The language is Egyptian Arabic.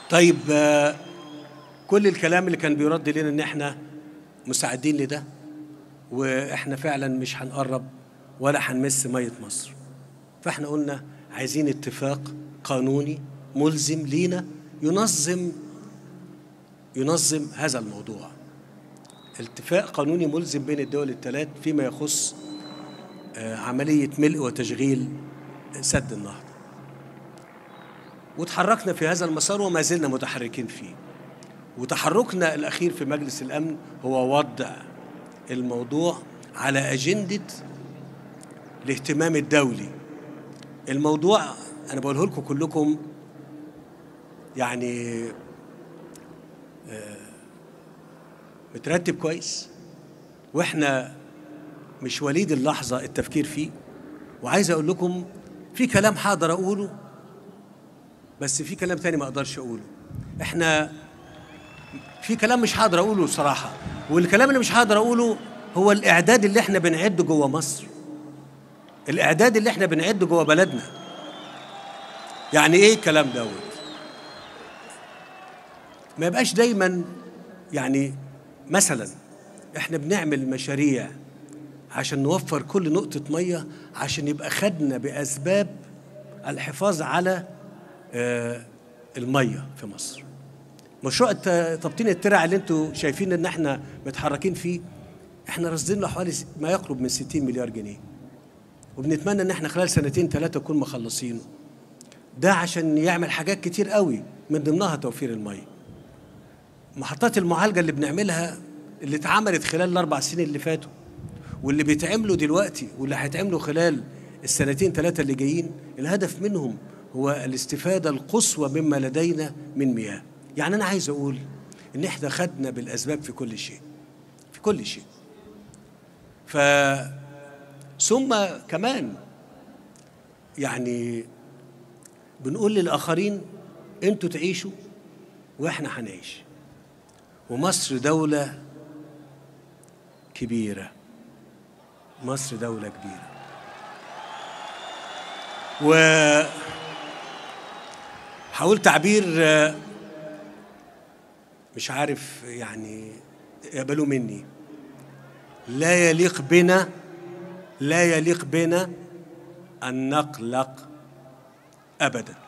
طيب آه، كل الكلام اللي كان بيرد لنا ان احنا مساعدين لده واحنا فعلا مش هنقرب ولا هنمس ميه مصر فاحنا قلنا عايزين اتفاق قانوني ملزم لينا ينظم ينظم هذا الموضوع اتفاق قانوني ملزم بين الدول الثلاث فيما يخص آه، عملية ملء وتشغيل سد النهضة وتحركنا في هذا المسار وما زلنا متحركين فيه وتحركنا الأخير في مجلس الأمن هو وضع الموضوع على أجندة الاهتمام الدولي الموضوع أنا بقوله لكم كلكم يعني آه، مترتب كويس واحنا مش وليد اللحظة التفكير فيه وعايز أقول لكم في كلام حاضر أقوله بس في كلام تاني ما أقدرش أقوله إحنا في كلام مش هقدر أقوله صراحة والكلام اللي مش هقدر أقوله هو الإعداد اللي إحنا بنعده جوه مصر الإعداد اللي إحنا بنعده جوه بلدنا يعني إيه الكلام دوت ما يبقاش دايما يعني مثلا احنا بنعمل مشاريع عشان نوفر كل نقطة مية عشان يبقى خدنا بأسباب الحفاظ على آه، المية في مصر مشروع الت- تبطين الترع اللي انتوا شايفين ان احنا متحركين فيه احنا راصدين له حوالي س- ما يقرب من 60 مليار جنيه وبنتمنى ان احنا خلال سنتين ثلاثة نكون مخلصينه ده عشان يعمل حاجات كتير قوي من ضمنها توفير المية محطات المعالجة اللي بنعملها اللي اتعملت خلال الأربع سنين اللي فاتوا واللي بيتعملوا دلوقتي واللي هيتعملوا خلال السنتين ثلاثة اللي جايين الهدف منهم هو الاستفادة القصوى مما لدينا من مياه يعني أنا عايز أقول إن إحنا خدنا بالأسباب في كل شيء في كل شيء ف ثم كمان يعني بنقول للآخرين أنتوا تعيشوا وإحنا هنعيش ومصر دولة كبيرة مصر دولة كبيرة و حاول تعبير آه، مش عارف يعني يقبلوا مني لا يليق بنا لا يليق بنا أن نقلق أبداً